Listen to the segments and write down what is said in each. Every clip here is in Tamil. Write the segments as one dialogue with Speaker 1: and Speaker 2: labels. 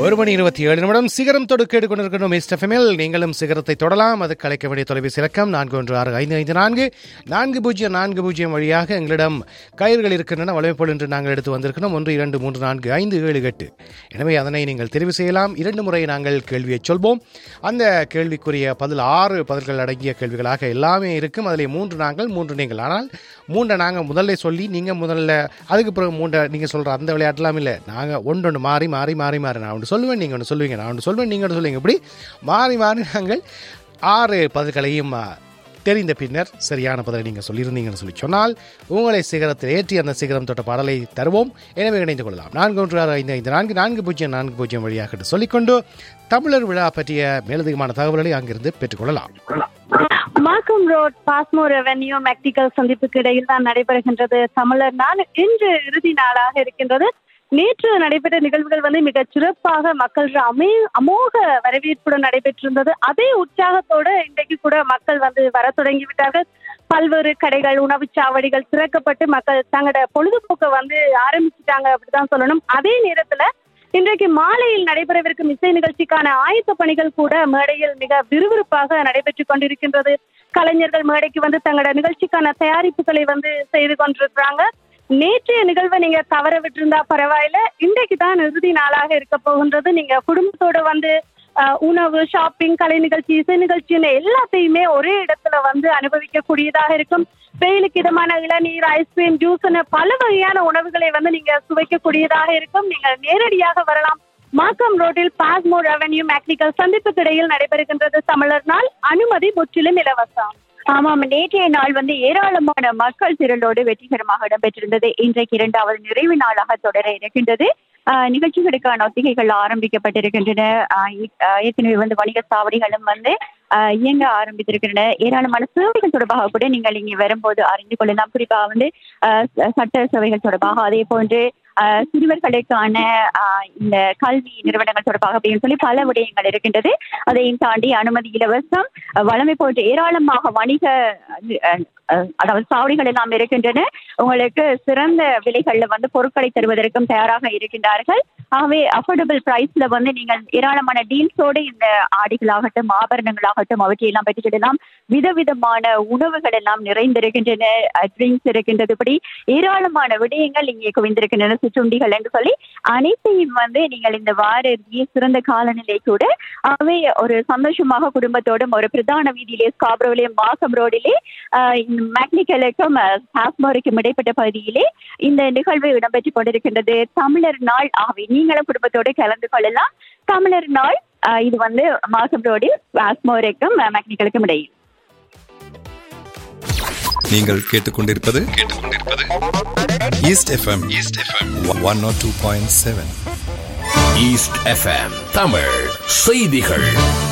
Speaker 1: ஒரு மணி இருபத்தி ஏழு நிமிடம் சிகரம் தொடு கேட்டுக்கொண்டிருக்கணும் எஸ்டெஃப்எம்எல் நீங்களும் சிகரத்தை தொடலாம் அது கலைக்க வேண்டிய தொலைபேசி இலக்கம் நான்கு ஒன்று ஆறு ஐந்து ஐந்து நான்கு நான்கு பூஜ்ஜியம் நான்கு பூஜ்ஜியம் வழியாக எங்களிடம் கயிறுகள் இருக்கின்றன வளைமைப்போல் என்று நாங்கள் எடுத்து வந்திருக்கிறோம் ஒன்று இரண்டு மூன்று நான்கு ஐந்து ஏழு எட்டு எனவே அதனை நீங்கள் தெரிவு செய்யலாம் இரண்டு முறை நாங்கள் கேள்வியை சொல்வோம் அந்த கேள்விக்குரிய பதில் ஆறு பதில்கள் அடங்கிய கேள்விகளாக எல்லாமே இருக்கும் அதில் மூன்று நாங்கள் மூன்று நீங்கள் ஆனால் மூன்றை நாங்கள் முதல்ல சொல்லி நீங்கள் முதல்ல அதுக்கு பிறகு மூன்றை நீங்கள் சொல்கிற அந்த விளையாட்டுலாம் இல்லை நாங்கள் ஒன்று ஒன்று மாறி மாறி மாறி மாறி நான் ஒன்று சொல்லுவேன் நீங்கள் ஒன்று சொல்லுவீங்க நான் ஒன்று சொல்வேன் நீங்கள் ஒன்று சொல்லுவீங்க இப்படி மாறி மாறி நாங்கள் ஆறு பதில்களையும் ஆ, தெரிந்த பின்னர் சரியான பதிலை நீங்கள் சொல்லியிருந்தீங்கன்னு சொல்லி சொன்னால் உங்களை சிகரத்தில் ஏற்றி அந்த சிகரம் தொட்ட பாடலை தருவோம் எனவே இணைந்து கொள்ளலாம் நான்கு ஒன்று ஆறு ஐந்து ஐந்து நான்கு நான்கு பூஜ்ஜியம் நான்கு பூஜ்ஜியம் வழியாக என்று சொல்லிக்கொண்டு தமிழர் விழா பற்றிய மேலதிகமான தகவல்களை அங்கிருந்து பெற்றுக்கொள்ளலாம்
Speaker 2: மார்க்கம் ரோட் பாஸ்மோ ரெவென்யூ மெக்டிக்கல் சந்திப்புக்கு இடையில் தான் நடைபெறுகின்றது தமிழர் நாள் இன்று இறுதி நாளாக இருக்கின்றது நேற்று நடைபெற்ற நிகழ்வுகள் வந்து மிகச் சிறப்பாக மக்கள் அமே அமோக வரவேற்புடன் நடைபெற்றிருந்தது அதே உற்சாகத்தோடு இன்றைக்கு கூட மக்கள் வந்து வர தொடங்கி விட்டார்கள் பல்வேறு கடைகள் உணவுச் சாவடிகள் திறக்கப்பட்டு மக்கள் தங்களோட பொழுதுபோக்கை வந்து ஆரம்பிச்சிட்டாங்க அப்படிதான் சொல்லணும் அதே நேரத்துல இன்றைக்கு மாலையில் நடைபெறவிருக்கும் இசை நிகழ்ச்சிக்கான ஆயத்த பணிகள் கூட மேடையில் மிக விறுவிறுப்பாக நடைபெற்றுக் கொண்டிருக்கின்றது கலைஞர்கள் மேடைக்கு வந்து தங்களோட நிகழ்ச்சிக்கான தயாரிப்புகளை வந்து செய்து கொண்டிருக்கிறாங்க நேற்றைய நிகழ்வை நீங்க தவற விட்டிருந்தா பரவாயில்ல இன்றைக்கு தான் இறுதி நாளாக இருக்க போகின்றது நீங்க குடும்பத்தோட வந்து அஹ், உணவு ஷாப்பிங் கலை நிகழ்ச்சி இசை நிகழ்ச்சின்னு எல்லாத்தையுமே ஒரே இடத்துல வந்து அனுபவிக்க கூடியதாக இருக்கும் வெயிலுக்கு இதமான இளநீர் ஐஸ்கிரீம் ஜூஸ்னு பல வகையான உணவுகளை வந்து நீங்க சுவைக்கக்கூடியதாக இருக்கும் நீங்கள் நேரடியாக வரலாம் மாக்கம் ரோட்டில் பாஸ்மோ ரெவென்யூ மேக்னிக்கல் சந்திப்புக்கு இடையில் நடைபெறுகின்றது தமிழர் நாள் அனுமதி முற்றிலும் இலவசம்
Speaker 3: ஆமாம் நேற்றைய நாள் வந்து ஏராளமான மக்கள் திரளோடு வெற்றிகரமாக இடம்பெற்றிருந்தது இன்றைக்கு இரண்டாவது நிறைவு நாளாக தொடர இருக்கின்றது ஆஹ் நிகழ்ச்சிகளுக்கான ஒத்திகைகள் ஆரம்பிக்கப்பட்டிருக்கின்றன ஆஹ் ஏ- ஆஹ் ஏற்கனவே வந்து வணிக சாவடிகளும் வந்து ஆஹ் இயங்க ஆரம்பித்திருக்கின்றன ஏராளமான சேவைகள் தொடர்பாக கூட நீங்கள் இங்கே வரும்போது அறிந்து கொள்ளலாம் குறிப்பாக வந்து ஆஹ் ச- சட்ட சேவைகள் தொடர்பாக அதே போன்று ஆஹ் சிறுவர்களுக்கான ஆஹ் இந்த கல்வி நிறுவனங்கள் தொடர்பாக அப்படின்னு சொல்லி பல விடயங்கள் இருக்கின்றது அதையும் தாண்டி அனுமதி இலவசம் அஹ் வளமை போன்ற ஏராளமாக வணிக அஹ், அஹ், அதாவது சாவடிகள் எல்லாம் இருக்கின்றன உங்களுக்கு சிறந்த விலைகள்ல வந்து பொருட்களை தருவதற்கும் தயாராக இருக்கின்றார்கள் ஆகவே அஃபோர்டபுள் பிரைஸ்ல வந்து நீங்கள் ஏராளமான டீல்ஸோடு இந்த ஆடைகளாகட்டும் ஆபரணங்களாகட்டும் அவற்றையெல்லாம் பெற்றுக்கிடலாம் விதவிதமான உணவுகள் எல்லாம் நிறைந்திருக்கின்றன ட்ரிங்க்ஸ் இருக்கின்றது இப்படி ஏராளமான விடயங்கள் இங்கே குவிந்திருக்கின்றன சிற்றுண்டிகள் என்று சொல்லி அனைத்தையும் வந்து நீங்கள் இந்த வார இறுதியே சிறந்த காலநிலை கூட ஆகவே ஒரு சந்தோஷமாக குடும்பத்தோடும் ஒரு பிரதான வீதியிலே ஸ்காப்ரோவிலே மாசம் ரோடிலே ஆஹ் இந்த மேக்னிக்கலுக்கும் டாஸ்மாருக்கும் இடைப்பட்ட பகுதியிலே இந்த நிகழ்வு இடம்பெற்றுக் கொண்டிருக்கின்றது தமிழர் நாள் ஆகவே நீங்களும் குடும்பத்தோடு கலந்து கொள்ளலாம் தமிழர் நாள் ஆஹ் இது வந்து மாசம் ரோடில் டாஸ்மோருக்கும் மேக்னிக்கலுக்கும் இடையில்
Speaker 4: நீங்கள் கேட்டுக்கொண்டிருப்பது கேட்டுக்கொண்டிருப்பது east FM east FM one naught two point seven
Speaker 5: east FM Tamil செய்திகள்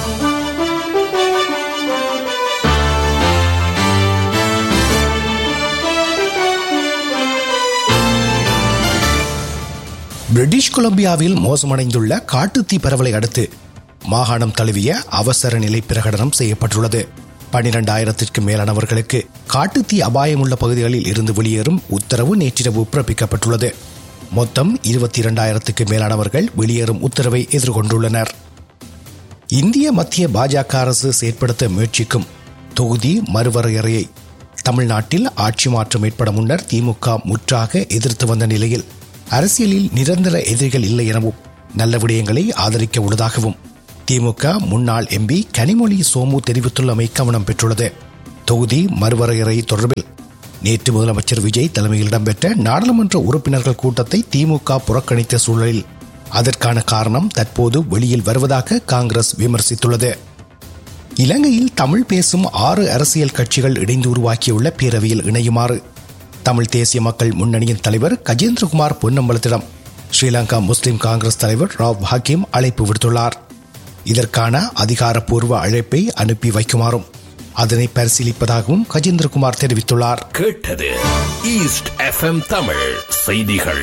Speaker 6: பிரிட்டிஷ் கொலம்பியாவில் மோசமடைந்துள்ள காட்டுத்தீ பரவலை அடுத்து மாகாணம் தழுவிய அவசர நிலை பிரகடனம் செய்யப்பட்டுள்ளது பனிரெண்டாயிரத்திற்கும் மேலானவர்களுக்கு காட்டுத்தீ அபாயமுள்ள பகுதிகளில் இருந்து வெளியேறும் உத்தரவு நேற்றிரவு பிறப்பிக்கப்பட்டுள்ளது மொத்தம் இருபத்தி இரண்டாயிரத்துக்கு மேலானவர்கள் வெளியேறும் உத்தரவை எதிர்கொண்டுள்ளனர் இந்திய மத்திய பாஜக அரசு செயற்படுத்த முயற்சிக்கும் தொகுதி மறுவரையறையை தமிழ்நாட்டில் ஆட்சி மாற்றம் ஏற்பட முன்னர் திமுக முற்றாக எதிர்த்து வந்த நிலையில் அரசியலில் நிரந்தர எதிரிகள் இல்லை எனவும் நல்ல விடயங்களை ஆதரிக்க உள்ளதாகவும் திமுக முன்னாள் எம்பி கனிமொழி சோமு தெரிவித்துள்ளமை கவனம் பெற்றுள்ளது தொகுதி மறுவரையறை தொடர்பில் நேற்று முதலமைச்சர் விஜய் தலைமையில் இடம்பெற்ற நாடாளுமன்ற உறுப்பினர்கள் கூட்டத்தை திமுக புறக்கணித்த சூழலில் அதற்கான காரணம் தற்போது வெளியில் வருவதாக காங்கிரஸ் விமர்சித்துள்ளது இலங்கையில் தமிழ் பேசும் ஆறு அரசியல் கட்சிகள் இணைந்து உருவாக்கியுள்ள பேரவையில் இணையுமாறு தமிழ் தேசிய மக்கள் முன்னணியின் தலைவர் கஜேந்திரகுமார் பொன்னம்பலத்திடம் ஸ்ரீலங்கா முஸ்லிம் காங்கிரஸ் தலைவர் ராவ் ஹக்கீம் அழைப்பு விடுத்துள்ளார் இதற்கான அதிகாரப்பூர்வ அழைப்பை அனுப்பி வைக்குமாறும் அதனை பரிசீலிப்பதாகவும் கஜேந்திரகுமார் தெரிவித்துள்ளார்
Speaker 5: கேட்டது ஈஸ்ட் எஃப்எம் தமிழ் செய்திகள்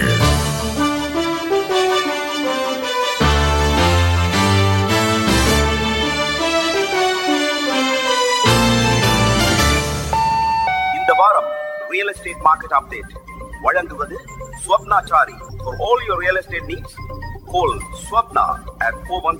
Speaker 7: இந்த வாரம் ரியல் எஸ்டேட் மார்க்கெட் அப்டேட் வழங்குவது Swapnachari For all your real estate needs, call Swapna at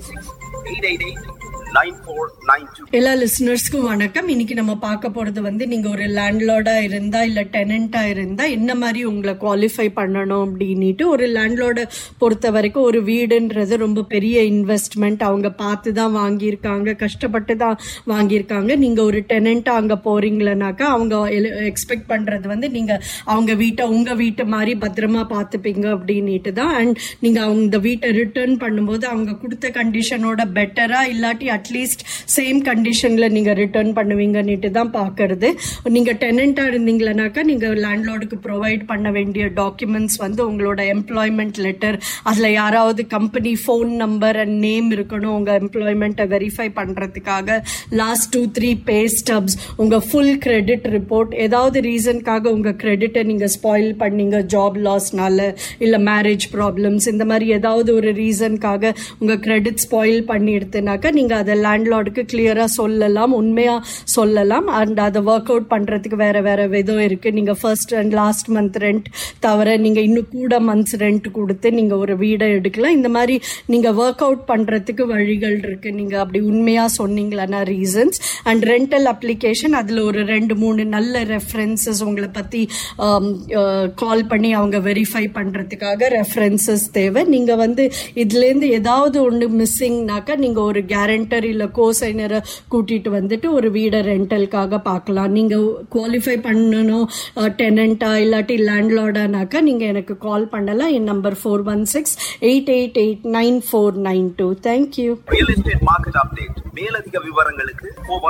Speaker 7: 416-888-9492.
Speaker 8: எல்லா லிசனர்ஸ்க்கும் வணக்கம் இன்னைக்கு நம்ம பார்க்க போறது வந்து நீங்க ஒரு லேண்ட்லார்டா இருந்தா இல்ல டெனண்டா இருந்தா என்ன மாதிரி உங்களை குவாலிஃபை பண்ணணும் அப்படின்னுட்டு ஒரு லேண்ட்லார்டை பொறுத்த வரைக்கும் ஒரு வீடுன்றது ரொம்ப பெரிய இன்வெஸ்ட்மெண்ட் அவங்க பார்த்து தான் வாங்கியிருக்காங்க கஷ்டப்பட்டு தான் வாங்கியிருக்காங்க நீங்க ஒரு டெனண்டா அங்க போறீங்களனாக்கா அவங்க எக்ஸ்பெக்ட் பண்றது வந்து நீங்க அவங்க வீட்டை உங்க வீட்டு மாதிரி பத்திரமா பார்த்துப்பீங்க அப்படின்னுட்டு தான் அண்ட் நீங்க அவங்க இந்த வீட்டை ரிட்டர்ன் பண்ணும்போது அவங்க கொடுத்த கண்டிஷனோட பெட்டரா இல்லாட்டி அட்லீஸ்ட் சேம் கண்டிஷன்ல நீங்க ரிட்டர்ன் பண்ணுவீங்கன்னுட்டு தான் பாக்குறது நீங்க டெனண்டா இருந்தீங்களனாக்கா நீங்க லேண்ட்லார்டுக்கு ப்ரொவைட் பண்ண வேண்டிய டாக்குமெண்ட்ஸ் வந்து உங்களோட எம்ப்ளாய்மெண்ட் லெட்டர் அதுல யாராவது company phone number and name இருக்கணும் உங்க எம்ப்ளாய்மெண்ட்டை வெரிஃபை பண்றதுக்காக last two three pay stubs உங்க ஃபுல் கிரெடிட் ரிப்போர்ட் ஏதாவது ரீசனுக்காக உங்க கிரெடிட்டை நீங்க ஸ்பாயில் பண்ணீங்க ஜாப் லாஸ்னால இல்ல மேரேஜ் ப்ராப்ளம்ஸ் இந்த மாதிரி ஏதாவது ஒரு ரீசனுக்காக உங்க கிரெடிட் ஸ்பாயில் பண்ணி எடுத்துனாக்கா நீங்க அதை லேண்ட்லார்டுக்கு கிளியரா சொல்லலாம் உண்மையா சொல்லலாம் அண்ட் அதை ஒர்க் அவுட் பண்றதுக்கு வேற வேற விதம் இருக்கு நீங்க first and last month rent தவிர நீங்க இன்னும் கூட மந்த்ஸ் ரெண்ட் கொடுத்து நீங்க ஒரு வீடை எடுக்கலாம் இந்த மாதிரி நீங்க ஒர்க் அவுட் பண்றதுக்கு வழிகள் இருக்கு நீங்க அப்படி உண்மையா சொன்னீங்களா ரீசன்ஸ் அண்ட் ரெண்டல் அப்ளிகேஷன் அதுல ஒரு ரெண்டு மூணு நல்ல ரெஃபரன்சஸ் உங்களை பத்தி கால் பண்ணி அவங்க வெரிஃபை பண்றதுக்காக ரெஃபரன்சஸ் தேவை நீங்க வந்து இதுல இருந்து ஏதாவது ஒன்று மிஸ்ஸிங்னாக்கா நீங்க ஒரு கேரண்டர் இல்ல கோசைனரை கூட்டிட்டு வந்துட்டு ஒரு வீடை ரெண்டலுக்காக பார்க்கலாம் நீங்க குவாலிஃபை பண்ணணும் டெனண்டா இல்லாட்டி லேண்ட்லார்டானாக்கா நீங்க எனக்கு கால் பண்ணலாம் என் number four one six eight eight eight nine four nine two thank you
Speaker 7: Real estate market update. மேலதிக விவரங்களுக்கு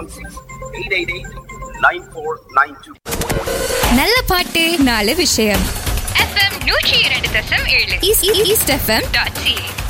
Speaker 7: 416-888-9492.
Speaker 9: நல்ல பாட்டு நாலு விஷயம் எஃப்எம் நூற்றி இரண்டு தசம் ஏழு ஈஸ்ட் எஃப்எம் டாட் சி